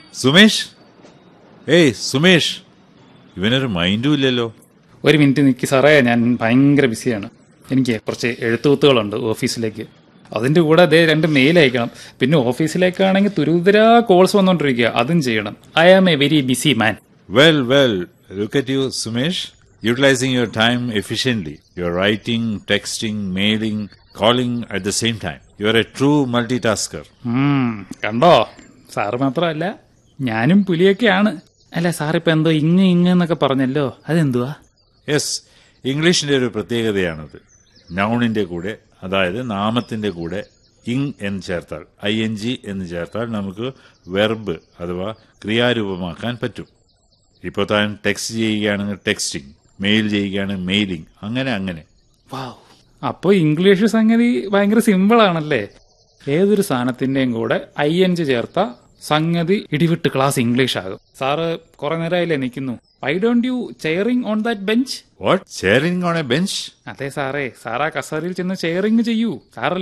സുമേഷ് ഏയ് സുമേഷ് ഇവനൊരു മൈൻഡും ഇല്ലല്ലോ ഒരു മിനിറ്റ് നിൽക്കി സാറേ ഞാൻ ഭയങ്കര ബിസിയാണ് എനിക്ക് കുറച്ച് എഴുത്തുകുത്തുകളുണ്ട് ഓഫീസിലേക്ക് അതിന്റെ കൂടെ അതേ രണ്ട് മെയിൽ അയക്കണം പിന്നെ ഓഫീസിലേക്കാണെങ്കിൽ തുരുതരാ കോൾസ് വന്നുകൊണ്ടിരിക്കുക അതും ചെയ്യണം I am a very busy man Well, well, look at you, Sumesh. Utilizing your time efficiently. You're writing, texting, mailing, calling at the same time. You're a true multitasker. കണ്ടോ sir മാത്രമല്ല ഞാനും പുലിയൊക്കെയാണ് അല്ല സാറിപ്പോ എന്തോ ഇങ്ങ ഇങ്ങ എന്നൊക്കെ പറഞ്ഞല്ലോ അതെന്തുവാ യെസ് ഇംഗ്ലീഷിന്റെ ഒരു പ്രത്യേകതയാണത് നൗണിന്റെ കൂടെ അതായത് നാമത്തിന്റെ കൂടെ ഇങ് എന്ന് ചേർത്താൽ ഐ എൻ ജി എന്ന് ചേർത്താൽ നമുക്ക് വെർബ് അഥവാ ക്രിയാരൂപമാക്കാൻ പറ്റും ഇപ്പോൾ താൻ ടെക്സ്റ്റ് ചെയ്യുകയാണെങ്കിൽ ടെക്സ്റ്റിംഗ് മെയിൽ ചെയ്യുകയാണെങ്കിൽ മെയിലിംഗ് അങ്ങനെ അങ്ങനെ വാവ് അപ്പൊ ഇംഗ്ലീഷ് സംഗതി ഭയങ്കര സിമ്പിൾ ആണല്ലേ ഏതൊരു സാധനത്തിന്റെയും കൂടെ ഐ എൻ ജി ചേർത്ത സംഗതി ഇടിവിട്ട് ക്ലാസ് ഇംഗ്ലീഷ് ആകും സാറ് കുറെ നേരമായില്ലേ നിൽക്കുന്നു why don't you chairing on that bench what chairing on a bench അതെ സാറേ സാറാ കസേരയിൽ ചെന്ന് ചെയറിംഗ് ചെയ്യൂ സാർ